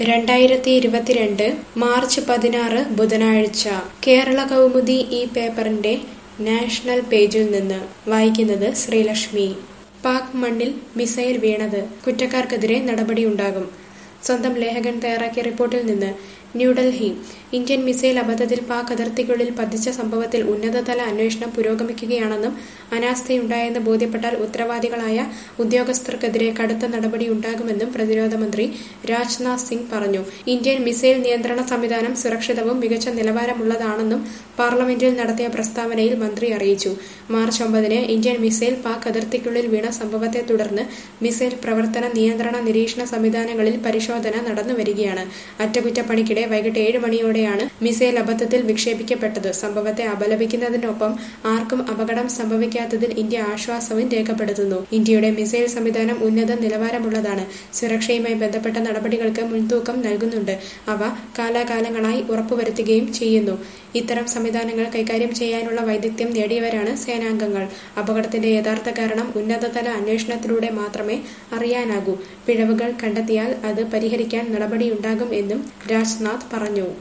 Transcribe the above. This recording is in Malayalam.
രണ്ടായിരത്തി ഇരുപത്തിരണ്ട് മാർച്ച് പതിനാറ് ബുധനാഴ്ച കേരള കൗമുദി ഈ പേപ്പറിന്റെ നാഷണൽ പേജിൽ നിന്ന് വായിക്കുന്നത് ശ്രീലക്ഷ്മി പാക് മണ്ണിൽ മിസൈൽ വീണത് കുറ്റക്കാർക്കെതിരെ നടപടിയുണ്ടാകും സ്വന്തം ലേഖകൻ തയ്യാറാക്കിയ റിപ്പോർട്ടിൽ നിന്ന് ന്യൂഡൽഹി ഇന്ത്യൻ മിസൈൽ അബദ്ധത്തിൽ പാക് അതിർത്തിക്കുള്ളിൽ പതിച്ച സംഭവത്തിൽ ഉന്നതതല അന്വേഷണം പുരോഗമിക്കുകയാണെന്നും അനാസ്ഥയുണ്ടായെന്ന് ബോധ്യപ്പെട്ടാൽ ഉത്തരവാദികളായ ഉദ്യോഗസ്ഥർക്കെതിരെ കടുത്ത നടപടിയുണ്ടാകുമെന്നും പ്രതിരോധ മന്ത്രി രാജ്നാഥ് സിംഗ് പറഞ്ഞു ഇന്ത്യൻ മിസൈൽ നിയന്ത്രണ സംവിധാനം സുരക്ഷിതവും മികച്ച നിലവാരമുള്ളതാണെന്നും പാർലമെന്റിൽ നടത്തിയ പ്രസ്താവനയിൽ മന്ത്രി അറിയിച്ചു മാർച്ച് ഒമ്പതിന് ഇന്ത്യൻ മിസൈൽ പാക് അതിർത്തിക്കുള്ളിൽ വീണ സംഭവത്തെ തുടർന്ന് മിസൈൽ പ്രവർത്തന നിയന്ത്രണ നിരീക്ഷണ സംവിധാനങ്ങളിൽ പരിശോധന നടന്നുവരികയാണ് അറ്റകുറ്റപ്പണിക്കിടെ വൈകിട്ട് ഏഴ് മണിയോടെയാണ് മിസൈൽ അബദ്ധത്തിൽ വിക്ഷേപിക്കപ്പെട്ടത് സംഭവത്തെ അപലപിക്കുന്നതിനൊപ്പം ആർക്കും അപകടം സംഭവിക്കാത്തതിൽ ഇന്ത്യ ആശ്വാസവും രേഖപ്പെടുത്തുന്നു ഇന്ത്യയുടെ മിസൈൽ സംവിധാനം ഉന്നത നിലവാരമുള്ളതാണ് സുരക്ഷയുമായി ബന്ധപ്പെട്ട നടപടികൾക്ക് മുൻതൂക്കം നൽകുന്നുണ്ട് അവ കാലാകാലങ്ങളായി ഉറപ്പുവരുത്തുകയും ചെയ്യുന്നു ഇത്തരം സംവിധാനങ്ങൾ കൈകാര്യം ചെയ്യാനുള്ള വൈദഗ്ധ്യം നേടിയവരാണ് സേനാംഗങ്ങൾ അപകടത്തിന്റെ യഥാർത്ഥ കാരണം ഉന്നതതല അന്വേഷണത്തിലൂടെ മാത്രമേ അറിയാനാകൂ പിഴവുകൾ കണ്ടെത്തിയാൽ അത് പരിഹരിക്കാൻ നടപടിയുണ്ടാകും എന്നും രാജ്നാഥ് പറഞ്ഞു